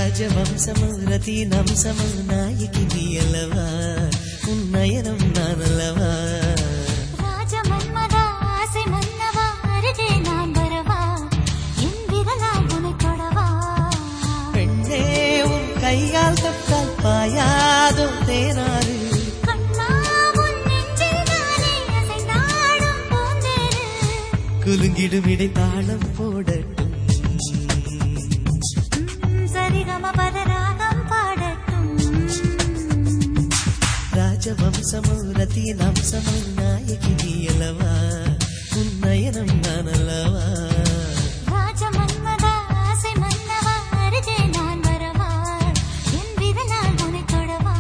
రాజవంశము రతీనంశము నాయకి నీయలవా உன்னயனம் நானல்லவா ராஜ மன்மதா ஆசை மன்னவா அருகே நான் வரவா என் விரலால் உனை தொடவா பெண்ணே உன் கையால் தொட்டால் பாயாதோ தேனாறு கண்ணா உன் நெஞ்சில் நானே அசைந்தாடும் பூந்தேரு குலுங்கிடும் இடை தாளம் போடட்டும் ம், சரிகம பதராகம் பாடட்டும் ராஜவம்சமோ ரத்தீனம்சமோ நாயகி நீயலவா உன்னயனம் நானல்லவா ராஜ மன்மதா ஆசை மன்னவா அருகே நான் வரவா என் விரலால் உனை தொடவா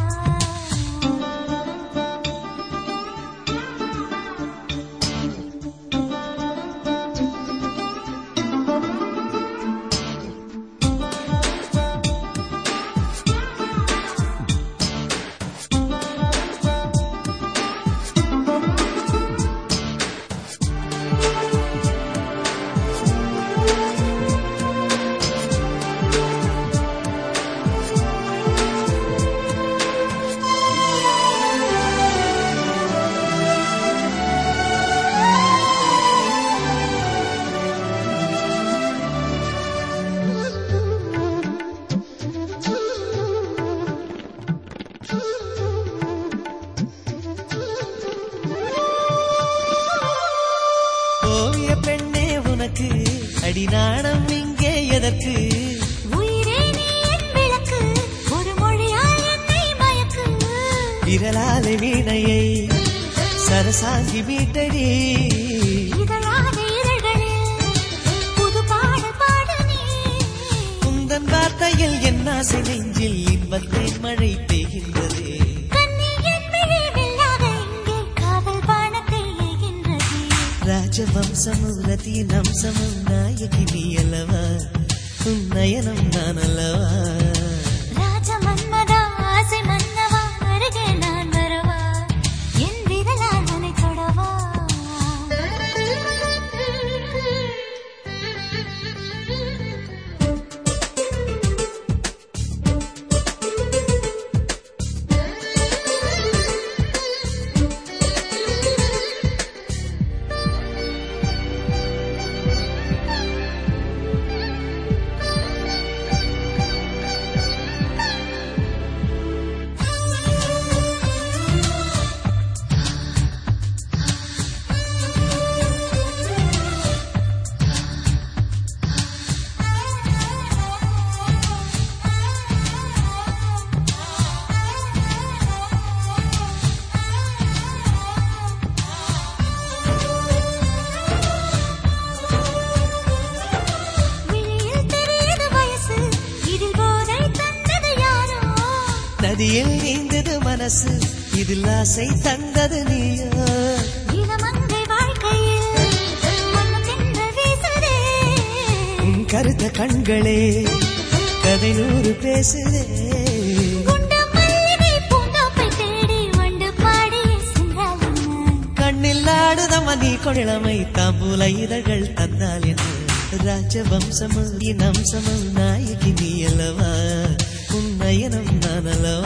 ஓவிய பெண்ணே உனக்கு அடிநாணம் இங்கே எதற்கு உயிரே நீ என் விளக்கு ஒரு மொழியால் என்னை மயக்கு விரலாலை வீணையை சரசாங்கி மீட்டடி இதழாத இதழ்களில் புது பாடல் பாடு நீ குந்தன் வார்த்தையில் என் ஆசை நெஞ்சில் இன்பத்தை மழை பெய்கின்றதே கண்ணி என் விழி வெல்லாத இங்கே காதல் பானத்தை ஏகின்றது ராஜவம்சமு ரத்தீனம்சமு நாயகி நீ அல்லவா உன் நயனம் நான் அல்லவா ராஜ மன்மதா ஆசை மன்னவா அருகே நான் வரவா என் விரலால் உனை தொடவா விழியில் தெரியுது வயசு இதில் போதை தந்தது யாரோ நதியில் நீந்தது மனசு இதில் ஆசை தந்தது நீயோ இளமங்கை வாழ்க்கையில் மனம் சென்று வீசுதே உன் கருத்த கண்களே கதை நூறு பேசுதே குண்ட மல்லிகை பூந்தோப்பை தேடி வண்டு பாடி சென்றால் கண்ணில் ஆடுதம நீ கொழமை தாம்பூல இதழ்கள் தந்தால் என்ன ராஜவம்சமு இனம்சமு நாயகி நீ அல்லவா உன் நயனம் நான் அல்லவா